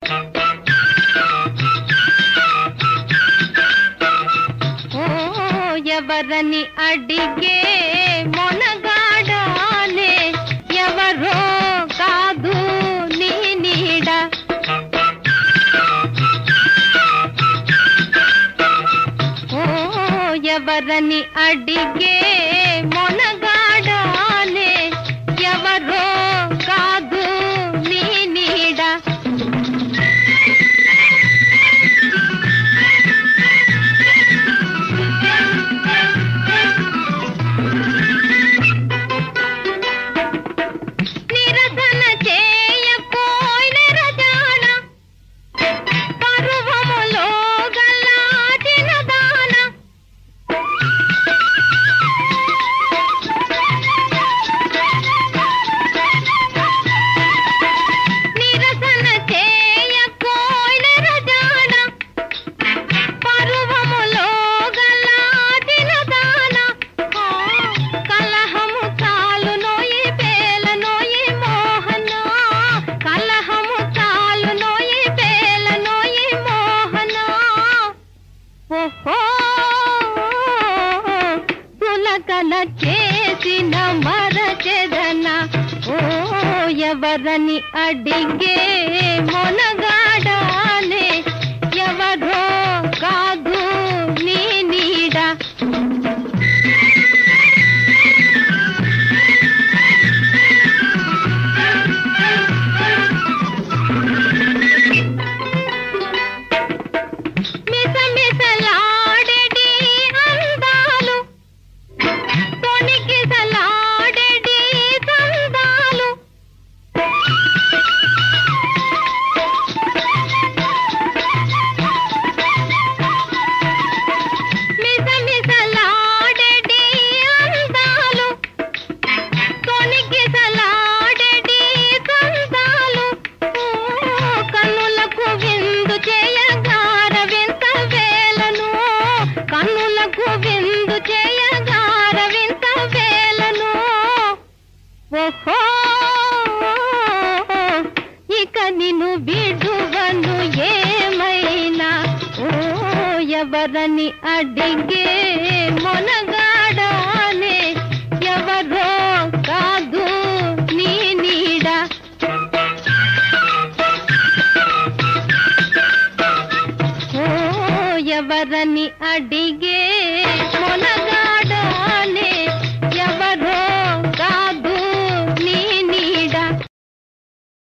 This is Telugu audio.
ఓ ఎవరని అడిగే మొనగాడానే ఎవరో కాదు నీ నీడ ఓ ఎవరని అడిగే మొనగాడానే ఎవరో కాదు నీ నీడ నిరసన చేయకోయిన రజాన పర్వములో గల్లాటిన దాన నిరసన చేయకోయిన రజాన పర్వములో గల్లాటిన దాన ఆ, కలహము చాలు నోయి పేల నోయి మోహన కలహము చాలు నోయి పేల నోయి మోహన ఓహో పులకల చేసిన మరచెదన ఓ ఎవరని అడిగే మొనగాడానే ఎవరో కాదు నీ నీడ మిసమిసలాడెడి అందాలు తొణికిసలాడెడి సందాలు మిసమిసలాడెడి అందాలు తొణికిసలాడెడి సందాలు ఓ, కన్నులకు విందు చేయగార వింత వేలను కన్నులకు విందు చేయగార వింత వేలను ఓహో ఇక నిన్ను విడువను ఏమైనా ఓ ఎవరని అడిగే మొనగాడానే ఎవరో కాదు నీ నీడ ఓ ఎవరని అడిగే